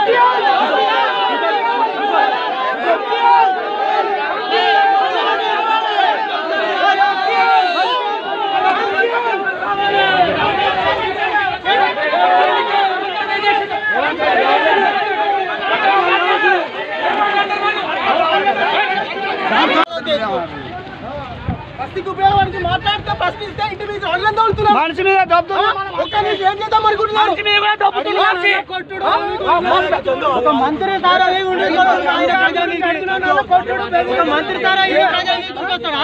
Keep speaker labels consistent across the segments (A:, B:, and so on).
A: బస్తీకి ఉపయోగానికి మాట్లాడితే ప్రశ్నిస్తే ఇంటి మీద అల్లం తోలుతున్నాం
B: మనిషి మీద దొబ్బుతున్నా
A: ఒక్క నుంచి ఏం చేద్దాం అనుకుంటున్నారు
B: మనిషి మీద కూడా దొబ్బుతున్నారు
A: ఒక మంత్రి ద్వారా ఏ ఉంటుంది? ఒక మంత్రి ద్వారా ఏ ప్రజలు తీసుకొస్తాడా?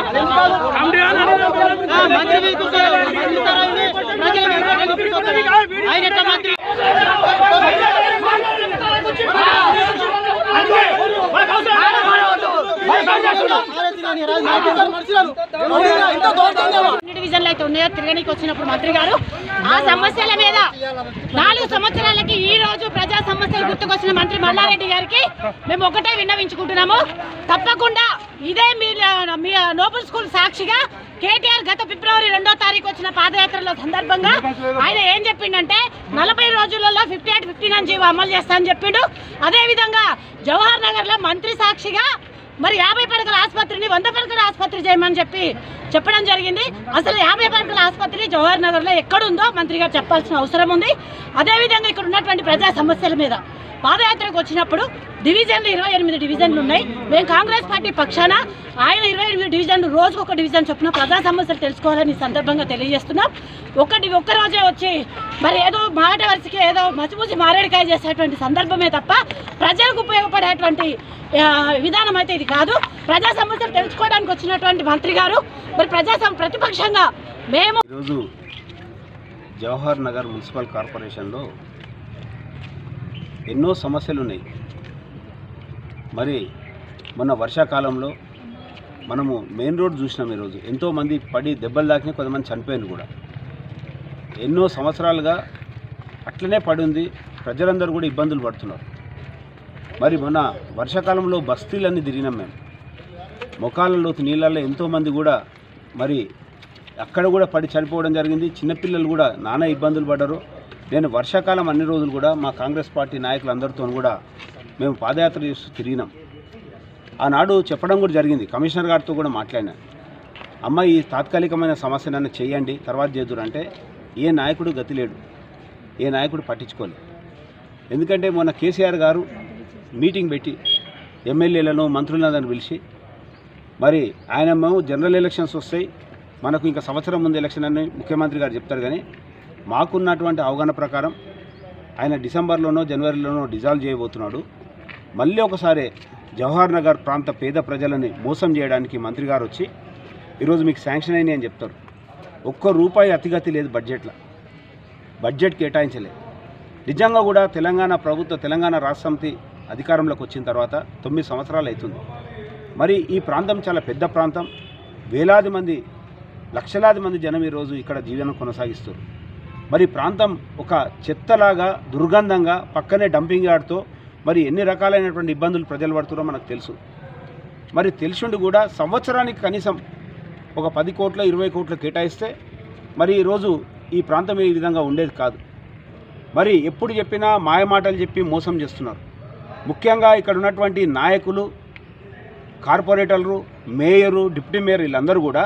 A: ఆ, మంత్రి తీసుకొస్తాడా? మంత్రి ద్వారా ఏ ప్రజలు తీసుకొస్తాడా? ఆయన ఎట్లా మంత్రి ఇంత దౌర్జన్యమా?
C: అన్ని డివిజన్లు అయితే ఉన్నాయో తిరగడానికి వచ్చినప్పుడు మంత్రి గారు ఆ సమస్యల మీద నాలుగు సంవత్సరాలకి ఈ రోజు ప్రజా సమస్యలు గుర్తుకొచ్చిన మంత్రి మల్లారెడ్డి గారికి మేము ఒకటే విన్నవించుకుంటున్నాము తప్పకుండా ఇదే మీ మీ నోబుల్ స్కూల్ సాక్షిగా కేటీఆర్ గత ఫిబ్రవరి రెండో తారీఖు వచ్చిన పాదయాత్రలో సందర్భంగా ఆయన ఏం చెప్పిండంటే నలభై రోజులలో fifty eight fifty nine GO అమలు చేస్తా అని చెప్పిండు అదేవిధంగా జవహర్ నగర్ లో మంత్రి సాక్షిగా మరి యాభై పడకల ఆసుపత్రిని వంద పడకల ఆసుపత్రి చేయమని చెప్పి చెప్పడం జరిగింది అసలు యాభై పడకల ఆసుపత్రి జవహర్ నగర్ లో ఎక్కడుందో మంత్రి గారు చెప్పాల్సిన అవసరం ఉంది అదేవిధంగా ఇక్కడ ఉన్నటువంటి ప్రజా సమస్యల మీద పాదయాత్రకు వచ్చినప్పుడు డివిజన్లు ఇరవై ఎనిమిది డివిజన్లు ఉన్నాయి మేము కాంగ్రెస్ పార్టీ పక్షాన ఆయన ఇరవై ఎనిమిది డివిజన్లు రోజుకు ఒక డివిజన్ చొప్పున ప్రజా సమస్యలు తెలుసుకోవాలని ఈ సందర్భంగా తెలియజేస్తున్నాం ఒకటి ఒక్క రోజే వచ్చి మరి ఏదో మాట వరుసకి ఏదో మసిమూసి మారేడికాయ చేసేటువంటి సందర్భమే తప్ప ప్రజలకు ఉపయోగపడేటువంటి ఆ, విధానం అయితే ఇది కాదు ప్రజా సమస్యలు తెలుసుకోవడానికి వచ్చినటువంటి మంత్రి గారు మరి ప్రజా సమ- ప్రతిపక్షంగా మేము
D: ఈరోజు జవహర్ నగర్ మున్సిపల్ కార్పొరేషన్లో ఎన్నో సమస్యలు ఉన్నాయి మరి మొన్న వర్షాకాలంలో మనము మెయిన్ రోడ్ చూసినాం ఈరోజు ఎంతోమంది పడి దెబ్బలు తాకినాయి కొంతమంది చనిపోయింది కూడా ఎన్నో సంవత్సరాలుగా అట్లనే పడి ఉంది ప్రజలందరూ కూడా ఇబ్బందులు పడుతున్నారు మరి మొన్న వర్షాకాలంలో బస్తీలన్నీ తిరిగినాం మేము మొఖాలలోకి నీళ్ళల్లో ఎంతోమంది కూడా మరి అక్కడ కూడా పడి చనిపోవడం జరిగింది చిన్నపిల్లలు కూడా నానా ఇబ్బందులు పడ్డారు నేను వర్షాకాలం అన్ని రోజులు కూడా మా కాంగ్రెస్ పార్టీ నాయకులందరితో కూడా మేము పాదయాత్ర చేస్తూ తిరిగినాం ఆనాడు చెప్పడం కూడా జరిగింది కమిషనర్ గారితో కూడా మాట్లాడినా అమ్మ ఈ తాత్కాలికమైన సమస్య నన్ను చేయండి తర్వాత చేదురు అంటే ఏ నాయకుడు గతి లేడు ఏ నాయకుడు పట్టించుకోలేదు ఎందుకంటే మొన్న కేసీఆర్ గారు మీటింగ్ పెట్టి ఎమ్మెల్యేలను మంత్రులను పిలిచి మరి ఆయన మేము జనరల్ ఎలక్షన్స్ వస్తాయి మనకు ఇంకా సంవత్సరం ముందు ఎలక్షన్ అని ముఖ్యమంత్రి గారు చెప్తారు కానీ మాకున్నటువంటి అవగాహన ప్రకారం ఆయన డిసెంబర్లోనో జనవరిలోనో డిజాల్వ్ చేయబోతున్నాడు మళ్ళీ ఒకసారి జవహర్ నగర్ ప్రాంత పేద ప్రజలని మోసం చేయడానికి మంత్రి గారు వచ్చి ఈరోజు మీకు శాంక్షన్ అయినాయి అని చెప్తారు ఒక్క రూపాయి అతిగతి లేదు బడ్జెట్లో బడ్జెట్ కేటాయించలేదు నిజంగా కూడా తెలంగాణ ప్రభుత్వ తెలంగాణ రాష్ట్ర సమితి అధికారంలోకి వచ్చిన తర్వాత తొమ్మిది సంవత్సరాలు అవుతుంది మరి ఈ ప్రాంతం చాలా పెద్ద ప్రాంతం వేలాది మంది లక్షలాది మంది జనం ఈరోజు ఇక్కడ జీవనం కొనసాగిస్తారు మరి ఈ ప్రాంతం ఒక చెత్తలాగా దుర్గంధంగా పక్కనే డంపింగ్ యార్డ్తో మరి ఎన్ని రకాలైనటువంటి ఇబ్బందులు ప్రజలు పడుతున్నారో మనకు తెలుసు మరి తెలిసిండి కూడా సంవత్సరానికి కనీసం ఒక పది కోట్ల ఇరవై కోట్లు కేటాయిస్తే మరి ఈరోజు ఈ ప్రాంతం ఈ విధంగా ఉండేది కాదు మరి ఎప్పుడు చెప్పినా మాయమాటలు చెప్పి మోసం చేస్తున్నారు ముఖ్యంగా ఇక్కడ ఉన్నటువంటి నాయకులు కార్పొరేటర్లు మేయరు డిప్యూటీ మేయర్ వీళ్ళందరూ కూడా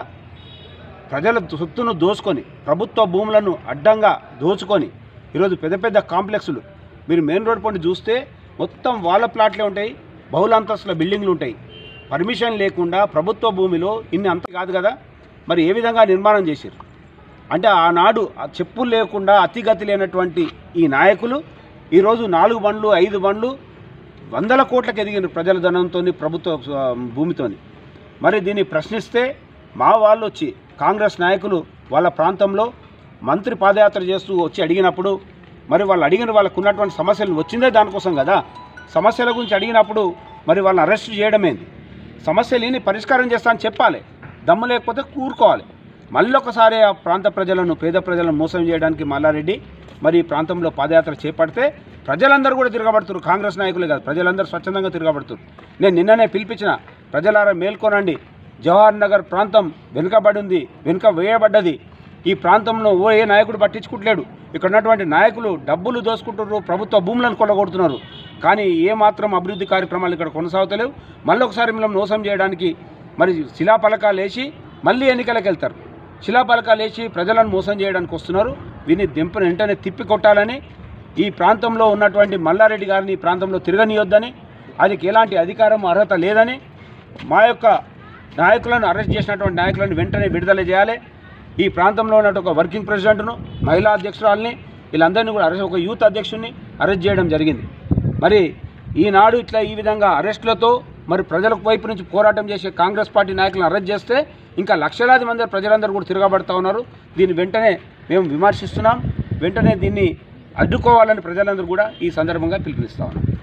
D: ప్రజల సొత్తును దోచుకొని ప్రభుత్వ భూములను అడ్డంగా దోచుకొని ఈరోజు పెద్ద పెద్ద కాంప్లెక్స్లు మీరు మెయిన్ రోడ్ పండి చూస్తే మొత్తం వాళ్ళ ప్లాట్లే ఉంటాయి బహుళ అంతస్తుల బిల్డింగ్లు ఉంటాయి పర్మిషన్ లేకుండా ప్రభుత్వ భూమిలో ఇన్ని అంత కాదు కదా మరి ఏ విధంగా నిర్మాణం చేశారు అంటే ఆనాడు ఆ చెప్పులు లేకుండా అతిగతి లేనటువంటి ఈ నాయకులు ఈరోజు నాలుగు బండ్లు ఐదు బండ్లు వందల కోట్లకు ఎదిగిన ప్రజల ధనంతో ప్రభుత్వ ఆ, భూమితోని మరి దీన్ని ప్రశ్నిస్తే మా వాళ్ళు వచ్చి కాంగ్రెస్ నాయకులు వాళ్ళ ప్రాంతంలో మంత్రి పాదయాత్ర చేస్తూ వచ్చి అడిగినప్పుడు మరి వాళ్ళు అడిగిన వాళ్ళకు ఉన్నటువంటి సమస్యలు వచ్చిందే దానికోసం కదా సమస్యల గురించి అడిగినప్పుడు మరి వాళ్ళని అరెస్ట్ చేయడమేంది సమస్యలని పరిష్కారం చేస్తా అని చెప్పాలి దమ్ము లేకపోతే కూరుకోవాలి మళ్ళీ ఒకసారి ఆ ప్రాంత ప్రజలను పేద ప్రజలను మోసం చేయడానికి మల్లారెడ్డి మరి ఈ ప్రాంతంలో పాదయాత్ర చేపడితే ప్రజలందరూ కూడా తిరగబడుతున్నారు కాంగ్రెస్ నాయకులే కాదు ప్రజలందరూ స్వచ్ఛందంగా తిరగబడుతున్నారు నేను నిన్ననే పిలిపించిన ప్రజలారా మేల్కొనండి జవహర్ నగర్ ప్రాంతం వెనుకబడి ఉంది వెనుక వేయబడ్డది ఈ ప్రాంతంలో ఓ ఏ నాయకుడు పట్టించుకుంటలేడు ఇక్కడ ఉన్నటువంటి నాయకులు డబ్బులు దోసుకుంటున్నారు ప్రభుత్వ భూములను కొల్లగొడుతున్నారు కానీ ఏ మాత్రం అభివృద్ధి కార్యక్రమాలు ఇక్కడ కొనసాగుతలేవు మళ్ళీ ఒకసారి మిమ్మల్ని మోసం చేయడానికి మరి శిలాపలకాలు వేసి మళ్ళీ ఎన్నికలకు వెళ్తారు శిలాపలకాలు వేసి ప్రజలను మోసం చేయడానికి వస్తున్నారు దీన్ని దింపని వెంటనే తిప్పి కొట్టాలని ఈ ప్రాంతంలో ఉన్నటువంటి మల్లారెడ్డి గారిని ఈ ప్రాంతంలో తిరగనియొద్దని ఆయనకి ఎలాంటి అధికారం అర్హత లేదని మా యొక్క నాయకులను అరెస్ట్ చేసినటువంటి నాయకులను వెంటనే విడుదల చేయాలి ఈ ప్రాంతంలో ఉన్నట్టు ఒక వర్కింగ్ ప్రెసిడెంట్ను మహిళా అధ్యక్షురాలని వీళ్ళందరినీ కూడా అరెస్ట్ ఒక యూత్ అధ్యక్షుడిని అరెస్ట్ చేయడం జరిగింది మరి ఈనాడు ఇట్లా ఈ విధంగా అరెస్టులతో మరి ప్రజలకు వైపు నుంచి పోరాటం చేసే కాంగ్రెస్ పార్టీ నాయకులను అరెస్ట్ చేస్తే ఇంకా లక్షలాది మంది ప్రజలందరూ కూడా తిరగబడతా ఉన్నారు దీన్ని వెంటనే మేము విమర్శిస్తున్నాం వెంటనే దీన్ని అడ్డుకోవాలని ప్రజలందరూ కూడా ఈ సందర్భంగా పిలుపునిస్తా ఉన్నాం